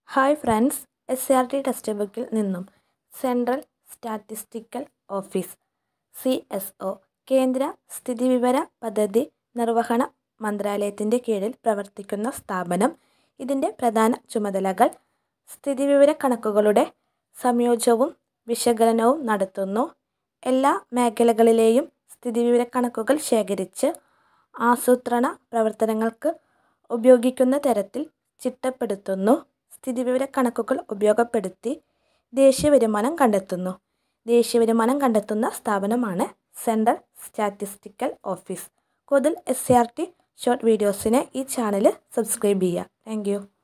hi friends S R T text ബുക്കിൽ നിന്നും central statistical office C S O കേന്ദ്ര സ്ഥിതിവിവര പദ്ധതി നിർവഹണ മന്ത്രാലയത്തിൻ്റെ കീഴിൽ പ്രവർത്തിക്കുന്ന സ്ഥാപനം ഇതിൻ്റെ പ്രധാന ചുമതലകൾ സ്ഥിതിവിവര കണക്കുകളുടെ സംയോജനവും വിശകലനവും നടത്തുന്നു എല്ലാ മേഖലകളിലെയും സ്ഥിതിവിവര കണക്കുകൾ ശേഖരിച്ച് ആസൂത്രണ പ്രവർത്തനങ്ങൾക്ക് ഉപയോഗിക്കുന്ന തരത്തിൽ ചിട്ടപ്പെടുത്തുന്നു സ്ഥിതിവിവര കണക്കുകൾ ഉപയോഗപ്പെടുത്തി ദേശീയ വരുമാനം കണ്ടെത്തുന്നു ദേശീയ വരുമാനം കണ്ടെത്തുന്ന സ്ഥാപനമാണ് സെൻട്രൽ സ്റ്റാറ്റിസ്റ്റിക്കൽ ഓഫീസ് കൂടുതൽ S C R T short വീഡിയോസിന് ഈ ചാനൽ സബ്സ്ക്രൈബ് ചെയ്യുക താങ്ക് യു